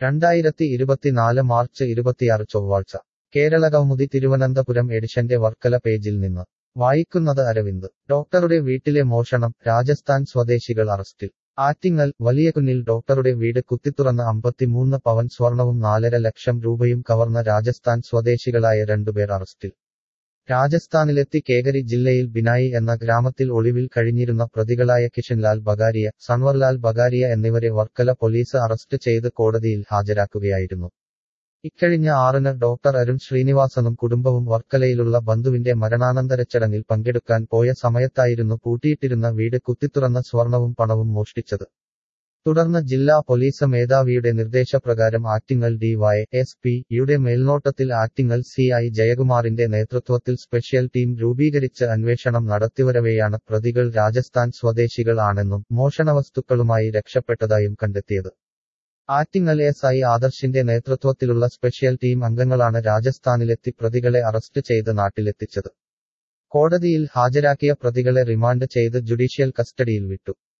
രണ്ടായിരത്തി ഇരുപത്തിനാല് മാർച്ച് ഇരുപത്തിയാറ് ചൊവ്വാഴ്ച കേരള കൗമുദി തിരുവനന്തപുരം എഡിഷന്റെ വർക്കല പേജിൽ നിന്ന് വായിക്കുന്നത് അരവിന്ദ് ഡോക്ടറുടെ വീട്ടിലെ മോഷണം രാജസ്ഥാൻ സ്വദേശികൾ അറസ്റ്റിൽ ആറ്റിങ്ങൽ വലിയകുന്നിൽ ഡോക്ടറുടെ വീട് കുത്തിത്തുറന്ന് അമ്പത്തിമൂന്ന് പവൻ സ്വർണവും നാലര ലക്ഷം രൂപയും കവർന്ന രാജസ്ഥാൻ സ്വദേശികളായ രണ്ടുപേർ അറസ്റ്റിൽ രാജസ്ഥാനിലെത്തി കേകരി ജില്ലയിൽ ബിനായി എന്ന ഗ്രാമത്തിൽ ഒളിവിൽ കഴിഞ്ഞിരുന്ന പ്രതികളായ കിഷൻലാൽ ബഗാരിയ സൺവർലാൽ ബഗാരിയ എന്നിവരെ വർക്കല പോലീസ് അറസ്റ്റ് ചെയ്ത് കോടതിയിൽ ഹാജരാക്കുകയായിരുന്നു ഇക്കഴിഞ്ഞ ആറിന് ഡോക്ടർ അരുൺ ശ്രീനിവാസനും കുടുംബവും വർക്കലയിലുള്ള ബന്ധുവിന്റെ മരണാനന്തര ചടങ്ങിൽ പങ്കെടുക്കാൻ പോയ സമയത്തായിരുന്നു പൂട്ടിയിട്ടിരുന്ന വീട് കുത്തിത്തുറന്ന സ്വർണവും പണവും മോഷ്ടിച്ചത് തുടർന്ന് ജില്ലാ പോലീസ് മേധാവിയുടെ നിർദ്ദേശപ്രകാരം ആറ്റിങ്ങൽ ഡിവൈ എസ് പി യുടെ മേൽനോട്ടത്തിൽ ആറ്റിങ്ങൽ സി ഐ ജയകുമാറിന്റെ നേതൃത്വത്തിൽ സ്പെഷ്യൽ ടീം രൂപീകരിച്ച് അന്വേഷണം നടത്തിവരവെയാണ് പ്രതികൾ രാജസ്ഥാൻ സ്വദേശികൾ ആണെന്നും മോഷണവസ്തുക്കളുമായി രക്ഷപ്പെട്ടതായും കണ്ടെത്തിയത് ആറ്റിങ്ങൽ എസ് ഐ ആദർശിന്റെ നേതൃത്വത്തിലുള്ള സ്പെഷ്യൽ ടീം അംഗങ്ങളാണ് രാജസ്ഥാനിലെത്തി പ്രതികളെ അറസ്റ്റ് ചെയ്ത് നാട്ടിലെത്തിച്ചത് കോടതിയിൽ ഹാജരാക്കിയ പ്രതികളെ റിമാൻഡ് ചെയ്ത് ജുഡീഷ്യൽ കസ്റ്റഡിയിൽ വിട്ടു